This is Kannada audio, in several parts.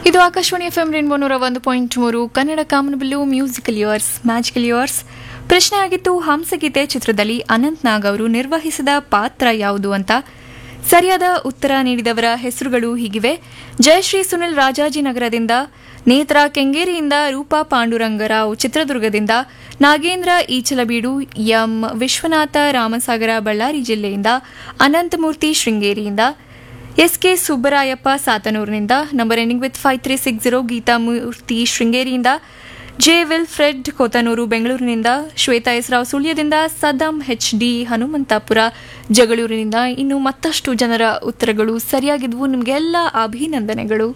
ಇದು ಆಕಾಶವಾಣಿ ಎಫ್ ಎಂ ರೇನ್ಬೋ ನೂರ ಒಂದು ಪಾಯಿಂಟ್ ಮೂರು ಕನ್ನಡ ಕಾಮನಬಿಲ್ಲು ಮ್ಯೂಸಿಕಲ್ ಇಯರ್ಸ್ ಮ್ಯಾಜಿಕಲ್ ಇಯರ್ಸ್ ಪ್ರಶ್ನೆ ಆಗಿತ್ತು ಹಂಸಗೀತೆ ಚಿತ್ರದಲ್ಲಿ ಅನಂತ್ ನಾಗ್ ಅವರು ನಿರ್ವಹಿಸಿದ ಪಾತ್ರ ಯಾವುದು ಅಂತ ಸರಿಯಾದ ಉತ್ತರ ನೀಡಿದವರ ಹೆಸರುಗಳು ಹೀಗಿವೆ ಜಯಶ್ರೀ ಸುನಿಲ್ ರಾಜಾಜಿನಗರದಿಂದ ನೇತ್ರ ಕೆಂಗೇರಿಯಿಂದ ರೂಪಾ ಪಾಂಡುರಂಗರಾವ್ ಚಿತ್ರದುರ್ಗದಿಂದ ನಾಗೇಂದ್ರ ಈಚಲಬೀಡು ಎಂ ವಿಶ್ವನಾಥ ರಾಮಸಾಗರ ಬಳ್ಳಾರಿ ಜಿಲ್ಲೆಯಿಂದ ಅನಂತಮೂರ್ತಿ ಶೃಂಗೇರಿಯಿಂದ ಎಸ್ಕೆ ಸುಬ್ಬರಾಯಪ್ಪ ಸಾತನೂರಿನಿಂದ number ending with five three six zero Geetha Murthy ಶೃಂಗೇರಿಯಿಂದ ಜೆ ವಿಲ್ ಫ್ರೆಡ್ ಕೋತನೂರು ಬೆಂಗಳೂರಿನಿಂದ ಶ್ವೇತಾ ಎಸ್ರಾವ್ ಸುಳ್ಯದಿಂದ ಸದ್ದಾಂ ಎಚ್ ಡಿ ಹನುಮಂತಾಪುರ ಜಗಳೂರಿನಿಂದ ಇನ್ನು ಮತ್ತಷ್ಟು ಜನರ ಉತ್ತರಗಳು ಸರಿಯಾಗಿದ್ವು ನಿಮಗೆಲ್ಲ ಅಭಿನಂದನೆಗಳು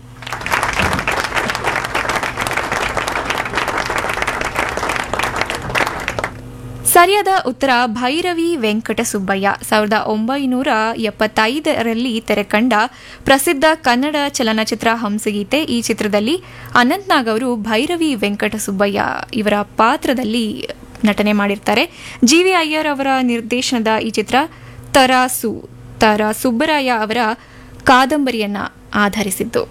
ಸರಿಯಾದ ಉತ್ತರ ಭೈರವಿ ವೆಂಕಟಸುಬ್ಬಯ್ಯ ಸಾವಿರದ ಒಂಬೈನೂರ ಎಪ್ಪತ್ತೈದರಲ್ಲಿ ತೆರೆಕಂಡ ಪ್ರಸಿದ್ಧ ಕನ್ನಡ ಚಲನಚಿತ್ರ ಹಂಸಗೀತೆ ಈ ಚಿತ್ರದಲ್ಲಿ ಅನಂತ್ನಾಗ್ ಅವರು ಭೈರವಿ ವೆಂಕಟಸುಬ್ಬಯ್ಯ ಇವರ ಪಾತ್ರದಲ್ಲಿ ನಟನೆ ಮಾಡಿರ್ತಾರೆ ಜಿ ವಿ ಅಯ್ಯರ್ ಅವರ ನಿರ್ದೇಶನದ ಈ ಚಿತ್ರ ತರಾಸು ತರ ಸುಬ್ಬರಾಯ ಅವರ ಕಾದಂಬರಿಯನ್ನ ಆಧರಿಸಿದ್ದು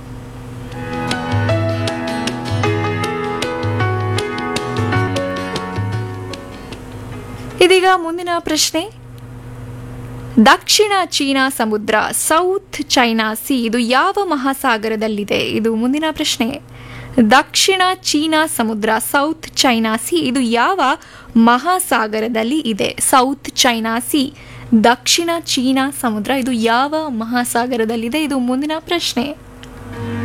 ಇದೀಗ ಮುಂದಿನ ಪ್ರಶ್ನೆ ದಕ್ಷಿಣ ಚೀನಾ ಸಮುದ್ರ ಸೌತ್ ಚೈನಾ ಸಿ ಇದು ಯಾವ ಮಹಾಸಾಗರದಲ್ಲಿದೆ ಇದು ಮುಂದಿನ ಪ್ರಶ್ನೆ ದಕ್ಷಿಣ ಚೀನಾ ಸಮುದ್ರ ಸೌತ್ ಚೈನಾ ಸಿ ಇದು ಯಾವ ಮಹಾಸಾಗರದಲ್ಲಿ ಇದೆ ಸೌತ್ ಚೈನಾ ಸಿ ದಕ್ಷಿಣ ಚೀನಾ ಸಮುದ್ರ ಇದು ಯಾವ ಮಹಾಸಾಗರದಲ್ಲಿದೆ ಇದು ಮುಂದಿನ ಪ್ರಶ್ನೆ